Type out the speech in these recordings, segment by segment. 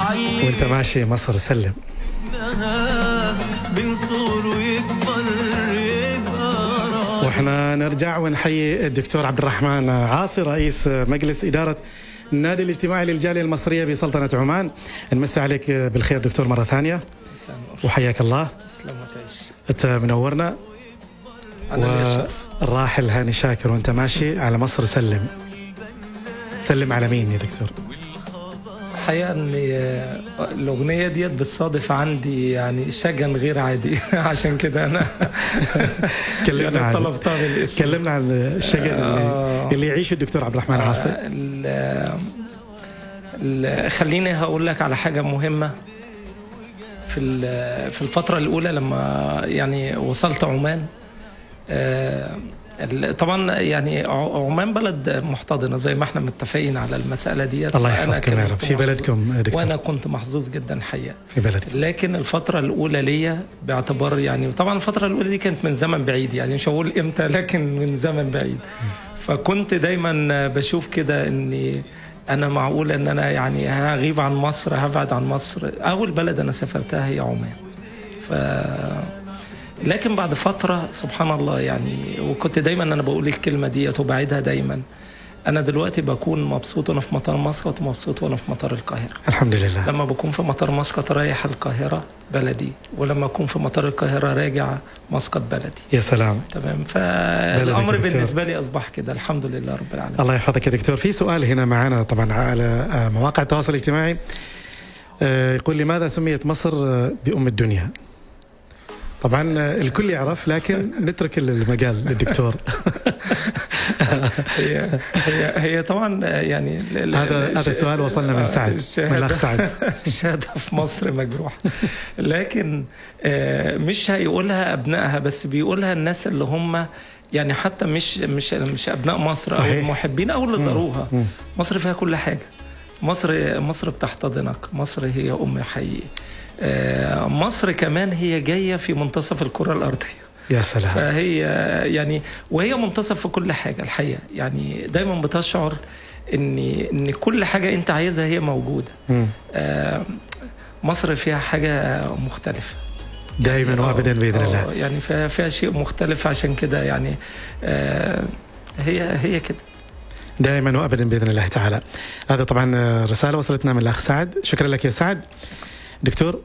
وانت ماشي مصر سلم بنصور ويكبر يبقى راح واحنا نرجع ونحيي الدكتور عبد الرحمن عاصي رئيس مجلس اداره النادي الاجتماعي للجاليه المصريه بسلطنه عمان نمسي عليك بالخير دكتور مره ثانيه وحياك الله تسلم وتعيش انت منورنا انا اللي اشرف والراحل هاني شاكر وانت ماشي على مصر سلم سلم على مين يا دكتور الحقيقه ان الاغنيه ديت بتصادف عندي يعني شجن غير عادي عشان كده انا كلمنا يعني عن طلبتها بالاسم كلمنا عن الشجن اللي, آه. اللي يعيشه الدكتور عبد الرحمن عاصي ال- ال- خليني هقول لك على حاجه مهمه في ال- في الفتره الاولى لما يعني وصلت عمان آه، ال- طبعا يعني ع- عمان بلد محتضنه زي ما احنا متفقين على المساله ديت الله فأنا يحفظكم يا كنت رب في محظوظ- بلدكم يا دكتور وانا كنت محظوظ جدا الحقيقه في بلدكم لكن الفترة الأولى ليا باعتبار يعني طبعا الفترة الأولى دي كانت من زمن بعيد يعني مش هقول إمتى لكن من زمن بعيد فكنت دايما بشوف كده إني أنا معقول إن أنا يعني هغيب عن مصر هبعد عن مصر أول بلد أنا سافرتها هي عمان ف لكن بعد فترة سبحان الله يعني وكنت دايما أنا بقول الكلمة ديت وبعيدها دايما أنا دلوقتي بكون مبسوط وأنا في مطار مسقط ومبسوط وأنا في مطار القاهرة الحمد لله لما بكون في مطار مسقط رايح القاهرة بلدي ولما أكون في مطار القاهرة راجع مسقط بلدي يا سلام تمام فالأمر دكتور. بالنسبة لي أصبح كده الحمد لله رب العالمين الله يحفظك يا دكتور في سؤال هنا معنا طبعا على آه، مواقع التواصل الاجتماعي آه، يقول لماذا سميت مصر آه، بأم الدنيا طبعا آه، الكل يعرف لكن نترك المجال للدكتور هي هي هي طبعا يعني ال- ال- هذا- هذا الش- السؤال وصلنا من سعد، الشهادة- من الأخ سعد. الشهادة في مصر مجروح لكن آه، مش هيقولها أبنائها بس بيقولها الناس اللي هم يعني حتى مش مش مش أبناء مصر أو صحيح. المحبين أو اللي زاروها مم. مصر فيها كل حاجة مصر مصر بتحتضنك مصر هي أم حقيقي آه، مصر كمان هي جاية في منتصف الكرة الأرضية يا سلام فهي يعني وهي منتصف في كل حاجه الحقيقه يعني دايما بتشعر ان ان كل حاجه انت عايزها هي موجوده مم. آه، مصر فيها حاجه مختلفه دائما وابدا باذن آه، الله يعني فيها فيها شيء مختلف عشان كده يعني آه، هي هي كده دائما وابدا باذن الله تعالى. هذا طبعا آه، رساله وصلتنا من الاخ سعد، شكرا لك يا سعد. دكتور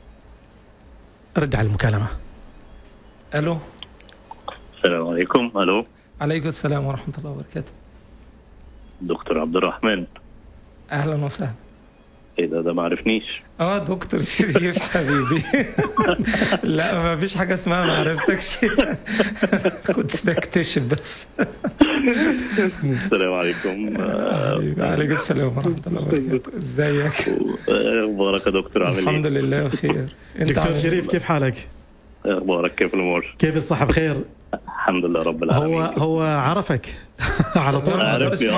رد على المكالمه. الو السلام عليكم الو عليكم السلام ورحمه الله وبركاته دكتور عبد الرحمن اهلا وسهلا ايه ده ده ما عرفنيش اه دكتور شريف حبيبي لا ما فيش حاجه اسمها ما عرفتكش كنت بكتشف بس السلام عليكم آه، حبيبي عليكم السلام ورحمه الله وبركاته ازيك آه، اخبارك يا دكتور عامل الحمد ايه؟ لله بخير انت دكتور عامل إيه؟ شريف كيف حالك؟ اخبارك كيف الامور؟ كيف الصحه بخير؟ الحمد لله رب العالمين هو هو عرفك على طول ما أقدرش عارفني